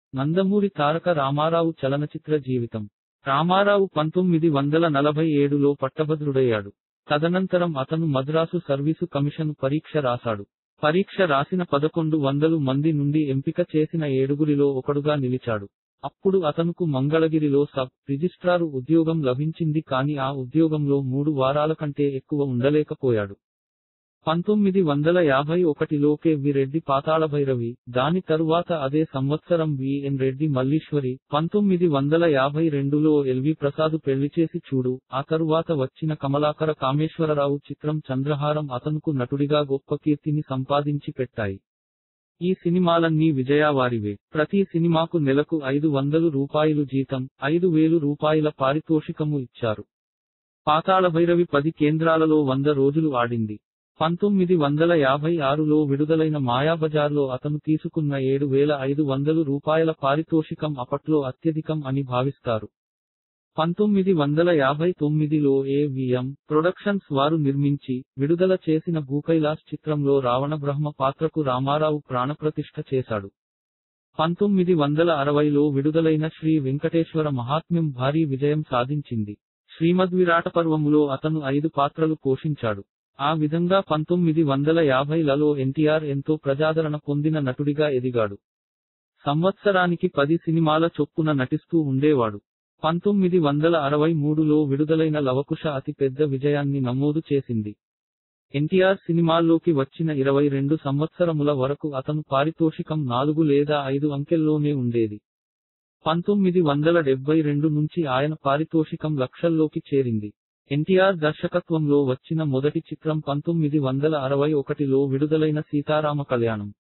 నందమూరి తారక రామారావు చలనచిత్ర జీవితం రామారావు పంతొమ్మిది వందల నలభై ఏడులో పట్టభద్రుడయ్యాడు తదనంతరం అతను మద్రాసు సర్వీసు కమిషను పరీక్ష రాశాడు పరీక్ష రాసిన పదకొండు వందలు మంది నుండి ఎంపిక చేసిన ఏడుగురిలో ఒకడుగా నిలిచాడు అప్పుడు అతనుకు మంగళగిరిలో సబ్ రిజిస్ట్రారు ఉద్యోగం లభించింది కాని ఆ ఉద్యోగంలో మూడు వారాల కంటే ఎక్కువ ఉండలేకపోయాడు పంతొమ్మిది వందల యాభై ఒకటిలో కె వి రెడ్డి పాతాళభైరవి దాని తరువాత అదే సంవత్సరం విఎన్ రెడ్డి మల్లీశ్వరి పంతొమ్మిది వందల యాభై రెండులో ఎల్వి ప్రసాద్ పెళ్లిచేసి చూడు ఆ తరువాత వచ్చిన కమలాకర కామేశ్వరరావు చిత్రం చంద్రహారం అతనుకు నటుడిగా గొప్ప కీర్తిని సంపాదించి పెట్టాయి ఈ సినిమాలన్నీ విజయావారివే ప్రతి సినిమాకు నెలకు ఐదు వందలు రూపాయలు జీతం ఐదు వేలు రూపాయల పారితోషికము ఇచ్చారు పాతాళభైరవి పది కేంద్రాలలో వంద రోజులు ఆడింది పంతొమ్మిది వందల యాభై ఆరులో విడుదలైన మాయాబజార్లో అతను తీసుకున్న ఏడు వేల ఐదు వందలు రూపాయల పారితోషికం అప్పట్లో అత్యధికం అని భావిస్తారు పంతొమ్మిది వందల యాభై తొమ్మిదిలో ఏవిఎం ప్రొడక్షన్స్ వారు నిర్మించి విడుదల చేసిన భూకైలాస్ చిత్రంలో రావణ బ్రహ్మ పాత్రకు రామారావు ప్రాణప్రతిష్ఠ చేశాడు పంతొమ్మిది వందల అరవైలో విడుదలైన శ్రీ వెంకటేశ్వర మహాత్మ్యం భారీ విజయం సాధించింది శ్రీమద్విరాటపర్వములో అతను ఐదు పాత్రలు పోషించాడు ఆ విధంగా పంతొమ్మిది వందల యాభైలలో ఎన్టీఆర్ ఎంతో ప్రజాదరణ పొందిన నటుడిగా ఎదిగాడు సంవత్సరానికి పది సినిమాల చొప్పున నటిస్తూ ఉండేవాడు పంతొమ్మిది వందల అరవై మూడులో విడుదలైన లవకుశ అతి పెద్ద విజయాన్ని నమోదు చేసింది ఎన్టీఆర్ సినిమాల్లోకి వచ్చిన ఇరవై రెండు సంవత్సరముల వరకు అతను పారితోషికం నాలుగు లేదా ఐదు అంకెల్లోనే ఉండేది పంతొమ్మిది వందల డెబ్బై రెండు నుంచి ఆయన పారితోషికం లక్షల్లోకి చేరింది ఎన్టీఆర్ దర్శకత్వంలో వచ్చిన మొదటి చిత్రం పంతొమ్మిది వందల అరవై ఒకటిలో విడుదలైన సీతారామ కళ్యాణం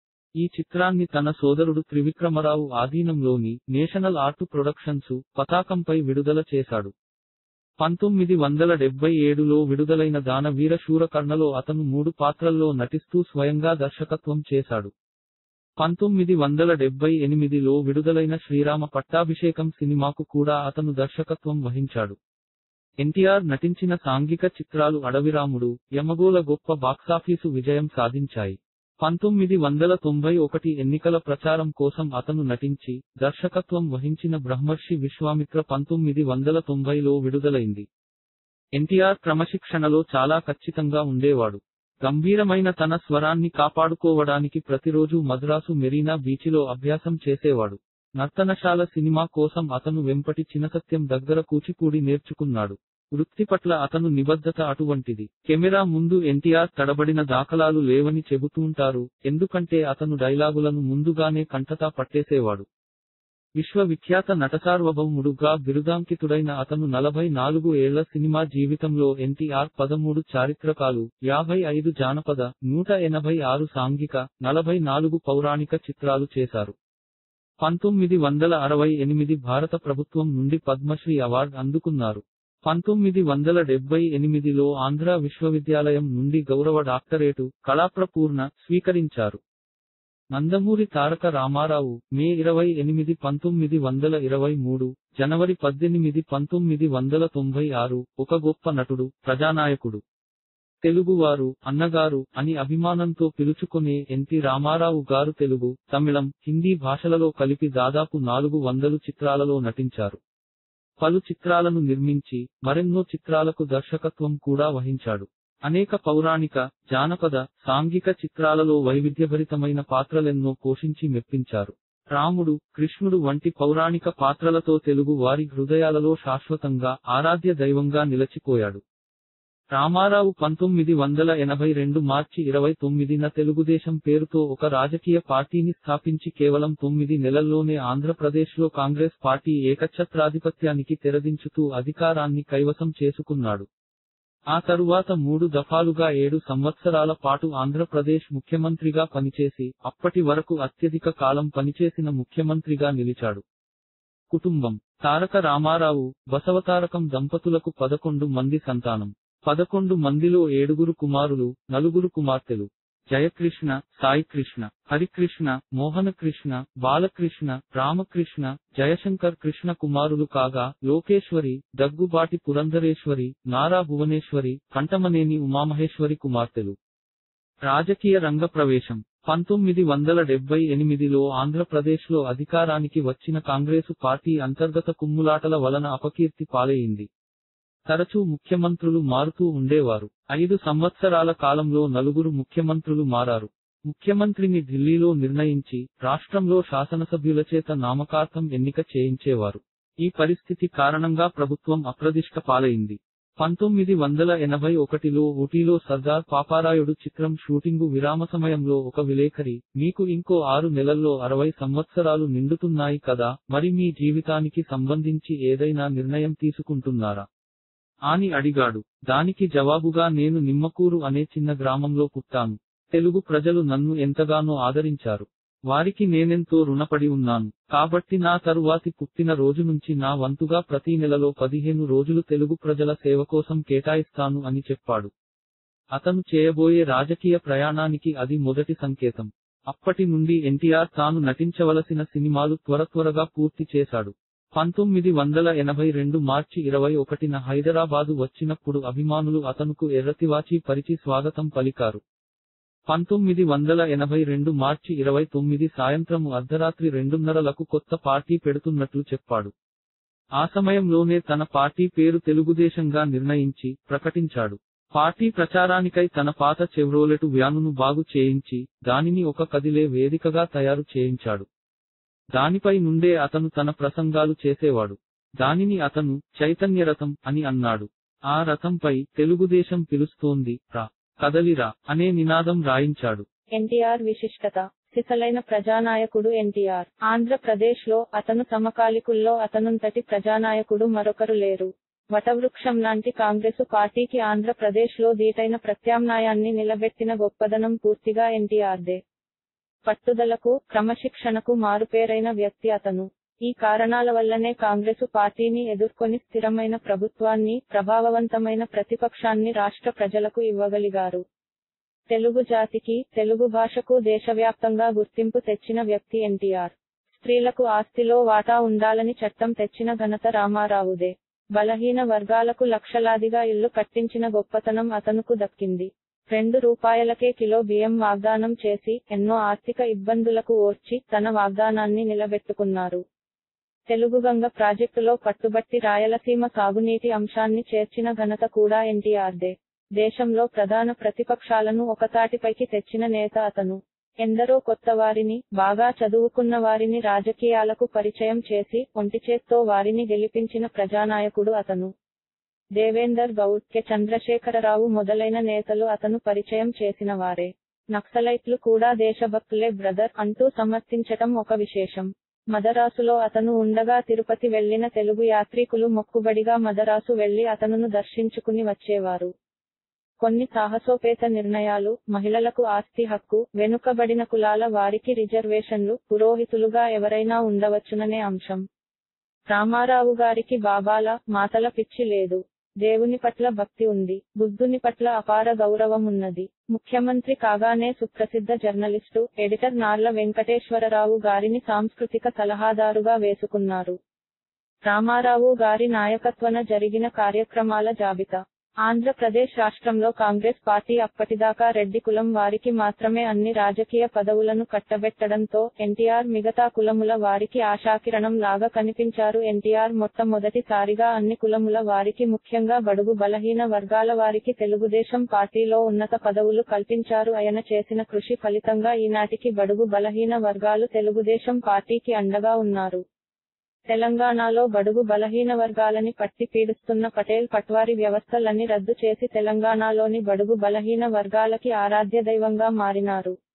ఈ చిత్రాన్ని తన సోదరుడు త్రివిక్రమరావు ఆధీనంలోని నేషనల్ ఆర్ట్ ప్రొడక్షన్స్ పతాకంపై విడుదల చేశాడు పంతొమ్మిది వందల డెబ్బై ఏడులో విడుదలైన దాన వీర శూరకర్ణలో అతను మూడు పాత్రల్లో నటిస్తూ స్వయంగా దర్శకత్వం చేశాడు పంతొమ్మిది వందల డెబ్బై ఎనిమిదిలో విడుదలైన శ్రీరామ పట్టాభిషేకం సినిమాకు కూడా అతను దర్శకత్వం వహించాడు ఎన్టీఆర్ నటించిన సాంఘిక చిత్రాలు అడవిరాముడు యమగోల గొప్ప బాక్సాఫీసు విజయం సాధించాయి పంతొమ్మిది వందల తొంభై ఒకటి ఎన్నికల ప్రచారం కోసం అతను నటించి దర్శకత్వం వహించిన బ్రహ్మర్షి విశ్వామిత్ర పంతొమ్మిది వందల తొంభైలో విడుదలైంది ఎన్టీఆర్ క్రమశిక్షణలో చాలా ఖచ్చితంగా ఉండేవాడు గంభీరమైన తన స్వరాన్ని కాపాడుకోవడానికి ప్రతిరోజు మద్రాసు మెరీనా బీచిలో అభ్యాసం చేసేవాడు నర్తనశాల సినిమా కోసం అతను వెంపటి చినసత్యం దగ్గర కూచిపూడి నేర్చుకున్నాడు వృత్తి పట్ల అతను నిబద్ధత అటువంటిది కెమెరా ముందు ఎన్టీఆర్ తడబడిన దాఖలాలు లేవని చెబుతూంటారు ఎందుకంటే అతను డైలాగులను ముందుగానే కంఠతా పట్టేసేవాడు విశ్వవిఖ్యాత నటసార్వభౌముడుగా బిరుదాంకితుడైన అతను నలభై నాలుగు ఏళ్ల సినిమా జీవితంలో ఎన్టీఆర్ పదమూడు చారిత్రకాలు యాభై ఐదు జానపద నూట ఎనభై ఆరు సాంఘిక నలభై నాలుగు పౌరాణిక చిత్రాలు చేశారు పంతొమ్మిది వందల అరవై ఎనిమిది భారత ప్రభుత్వం నుండి పద్మశ్రీ అవార్డు అందుకున్నారు పంతొమ్మిది వందల డెబ్బై ఎనిమిదిలో ఆంధ్ర విశ్వవిద్యాలయం నుండి గౌరవ డాక్టరేటు కళాప్రపూర్ణ స్వీకరించారు నందమూరి తారక రామారావు మే ఇరవై ఎనిమిది పంతొమ్మిది వందల ఇరవై మూడు జనవరి పద్దెనిమిది పంతొమ్మిది వందల తొంభై ఆరు ఒక గొప్ప నటుడు ప్రజానాయకుడు తెలుగువారు అన్నగారు అని అభిమానంతో పిలుచుకునే ఎన్టీ రామారావు గారు తెలుగు తమిళం హిందీ భాషలలో కలిపి దాదాపు నాలుగు వందలు చిత్రాలలో నటించారు పలు చిత్రాలను నిర్మించి మరెన్నో చిత్రాలకు దర్శకత్వం కూడా వహించాడు అనేక పౌరాణిక జానపద సాంఘిక చిత్రాలలో వైవిధ్యభరితమైన పాత్రలెన్నో పోషించి మెప్పించారు రాముడు కృష్ణుడు వంటి పౌరాణిక పాత్రలతో తెలుగు వారి హృదయాలలో శాశ్వతంగా ఆరాధ్య దైవంగా నిలచిపోయాడు రామారావు పంతొమ్మిది వందల ఎనభై రెండు మార్చి ఇరవై తొమ్మిదిన తెలుగుదేశం పేరుతో ఒక రాజకీయ పార్టీని స్థాపించి కేవలం తొమ్మిది నెలల్లోనే ఆంధ్రప్రదేశ్లో కాంగ్రెస్ పార్టీ ఏకఛత్రాధిపత్యానికి తెరదించుతూ అధికారాన్ని కైవసం చేసుకున్నాడు ఆ తరువాత మూడు దఫాలుగా ఏడు సంవత్సరాల పాటు ఆంధ్రప్రదేశ్ ముఖ్యమంత్రిగా పనిచేసి అప్పటి వరకు అత్యధిక కాలం పనిచేసిన ముఖ్యమంత్రిగా నిలిచాడు కుటుంబం తారక రామారావు బసవతారకం దంపతులకు పదకొండు మంది సంతానం పదకొండు మందిలో ఏడుగురు కుమారులు నలుగురు కుమార్తెలు జయకృష్ణ సాయికృష్ణ హరికృష్ణ మోహనకృష్ణ బాలకృష్ణ రామకృష్ణ జయశంకర్ కృష్ణ కుమారులు కాగా లోకేశ్వరి దగ్గుబాటి పురంధరేశ్వరి నారా భువనేశ్వరి కంటమనేని ఉమామహేశ్వరి కుమార్తెలు రాజకీయ రంగ ప్రవేశం పంతొమ్మిది వందల డెబ్బై ఎనిమిదిలో ఆంధ్రప్రదేశ్లో అధికారానికి వచ్చిన కాంగ్రెసు పార్టీ అంతర్గత కుమ్ములాటల వలన అపకీర్తి పాలయింది తరచూ ముఖ్యమంత్రులు మారుతూ ఉండేవారు ఐదు సంవత్సరాల కాలంలో నలుగురు ముఖ్యమంత్రులు మారారు ముఖ్యమంత్రిని ఢిల్లీలో నిర్ణయించి రాష్ట్రంలో శాసనసభ్యులచేత నామకార్థం ఎన్నిక చేయించేవారు ఈ పరిస్థితి కారణంగా ప్రభుత్వం అప్రదిష్ట పాలైంది పంతొమ్మిది వందల ఎనభై ఒకటిలో ఊటీలో సర్దార్ పాపారాయుడు చిత్రం షూటింగు విరామ సమయంలో ఒక విలేకరి మీకు ఇంకో ఆరు నెలల్లో అరవై సంవత్సరాలు నిండుతున్నాయి కదా మరి మీ జీవితానికి సంబంధించి ఏదైనా నిర్ణయం తీసుకుంటున్నారా అని అడిగాడు దానికి జవాబుగా నేను నిమ్మకూరు అనే చిన్న గ్రామంలో పుట్టాను తెలుగు ప్రజలు నన్ను ఎంతగానో ఆదరించారు వారికి నేనెంతో రుణపడి ఉన్నాను కాబట్టి నా తరువాతి పుట్టిన రోజు నుంచి నా వంతుగా ప్రతి నెలలో పదిహేను రోజులు తెలుగు ప్రజల సేవ కోసం కేటాయిస్తాను అని చెప్పాడు అతను చేయబోయే రాజకీయ ప్రయాణానికి అది మొదటి సంకేతం అప్పటి నుండి ఎన్టీఆర్ తాను నటించవలసిన సినిమాలు త్వరత్వరగా పూర్తి చేశాడు పంతొమ్మిది వందల ఎనభై రెండు మార్చి ఇరవై ఒకటిన హైదరాబాదు వచ్చినప్పుడు అభిమానులు అతనుకు ఎర్రతివాచి పరిచి స్వాగతం పలికారు పంతొమ్మిది వందల ఎనభై రెండు మార్చి ఇరవై తొమ్మిది సాయంత్రము అర్ధరాత్రి రెండున్నరలకు కొత్త పార్టీ పెడుతున్నట్లు చెప్పాడు ఆ సమయంలోనే తన పార్టీ పేరు తెలుగుదేశంగా నిర్ణయించి ప్రకటించాడు పార్టీ ప్రచారానికై తన పాత చెవ్రోలెటు వ్యానును బాగు చేయించి దానిని ఒక కదిలే వేదికగా తయారు చేయించాడు దానిపై నుండే అతను తన ప్రసంగాలు చేసేవాడు దానిని అతను చైతన్యరథం అని అన్నాడు ఆ రథంపై తెలుగుదేశం పిలుస్తోంది రా కదలిరా అనే నినాదం రాయించాడు ఎన్టీఆర్ విశిష్టత సిసలైన ప్రజానాయకుడు ఎన్టీఆర్ ఆంధ్రప్రదేశ్ లో అతను సమకాలికుల్లో అతనుంతటి ప్రజానాయకుడు మరొకరు లేరు వటవృక్షం లాంటి కాంగ్రెసు పార్టీకి ఆంధ్రప్రదేశ్ లో దీటైన ప్రత్యామ్నాయాన్ని నిలబెట్టిన గొప్పదనం పూర్తిగా ఎన్టీఆర్దే పట్టుదలకు క్రమశిక్షణకు మారుపేరైన వ్యక్తి అతను ఈ కారణాల వల్లనే కాంగ్రెసు పార్టీని ఎదుర్కొని స్థిరమైన ప్రభుత్వాన్ని ప్రభావవంతమైన ప్రతిపక్షాన్ని రాష్ట్ర ప్రజలకు ఇవ్వగలిగారు తెలుగు జాతికి తెలుగు భాషకు దేశవ్యాప్తంగా గుర్తింపు తెచ్చిన వ్యక్తి ఎన్టీఆర్ స్త్రీలకు ఆస్తిలో వాటా ఉండాలని చట్టం తెచ్చిన ఘనత రామారావుదే బలహీన వర్గాలకు లక్షలాదిగా ఇల్లు కట్టించిన గొప్పతనం అతనుకు దక్కింది రెండు రూపాయలకే కిలో బియ్యం వాగ్దానం చేసి ఎన్నో ఆర్థిక ఇబ్బందులకు ఓర్చి తన వాగ్దానాన్ని నిలబెట్టుకున్నారు తెలుగుగంగ ప్రాజెక్టులో పట్టుబట్టి రాయలసీమ సాగునీటి అంశాన్ని చేర్చిన ఘనత కూడా ఎన్టీఆర్దే దేశంలో ప్రధాన ప్రతిపక్షాలను ఒకతాటిపైకి తెచ్చిన నేత అతను ఎందరో కొత్త వారిని బాగా చదువుకున్న వారిని రాజకీయాలకు పరిచయం చేసి ఒంటిచేత్తో వారిని గెలిపించిన ప్రజానాయకుడు అతను దేవేందర్ గౌడ్ కె చంద్రశేఖరరావు మొదలైన నేతలు అతను పరిచయం చేసిన వారే నక్సలైట్లు కూడా దేశభక్తులే బ్రదర్ అంటూ సమర్థించటం ఒక విశేషం మదరాసులో అతను ఉండగా తిరుపతి వెళ్లిన తెలుగు యాత్రికులు మొక్కుబడిగా మదరాసు వెళ్లి అతనును దర్శించుకుని వచ్చేవారు కొన్ని సాహసోపేత నిర్ణయాలు మహిళలకు ఆస్తి హక్కు వెనుకబడిన కులాల వారికి రిజర్వేషన్లు పురోహితులుగా ఎవరైనా ఉండవచ్చుననే అంశం రామారావు గారికి బాబాల మాటల పిచ్చి లేదు దేవుని పట్ల భక్తి ఉంది బుద్ధుని పట్ల అపార గౌరవం ఉన్నది ముఖ్యమంత్రి కాగానే సుప్రసిద్ధ జర్నలిస్టు ఎడిటర్ నార్ల వెంకటేశ్వరరావు గారిని సాంస్కృతిక సలహాదారుగా వేసుకున్నారు రామారావు గారి నాయకత్వన జరిగిన కార్యక్రమాల జాబితా ఆంధ్రప్రదేశ్ రాష్ట్రంలో కాంగ్రెస్ పార్టీ అప్పటిదాకా రెడ్డి కులం వారికి మాత్రమే అన్ని రాజకీయ పదవులను కట్టబెట్టడంతో ఎన్టీఆర్ మిగతా కులముల వారికి ఆశాకిరణం లాగా కనిపించారు ఎన్టీఆర్ మొట్టమొదటిసారిగా అన్ని కులముల వారికి ముఖ్యంగా బడుగు బలహీన వర్గాల వారికి తెలుగుదేశం పార్టీలో ఉన్నత పదవులు కల్పించారు ఆయన చేసిన కృషి ఫలితంగా ఈనాటికి బడుగు బలహీన వర్గాలు తెలుగుదేశం పార్టీకి అండగా ఉన్నారు తెలంగాణలో బడుగు బలహీన వర్గాలని పట్టి పీడిస్తున్న పటేల్ పట్వారీ వ్యవస్థలన్నీ రద్దు చేసి తెలంగాణలోని బడుగు బలహీన వర్గాలకి ఆరాధ్య దైవంగా మారినారు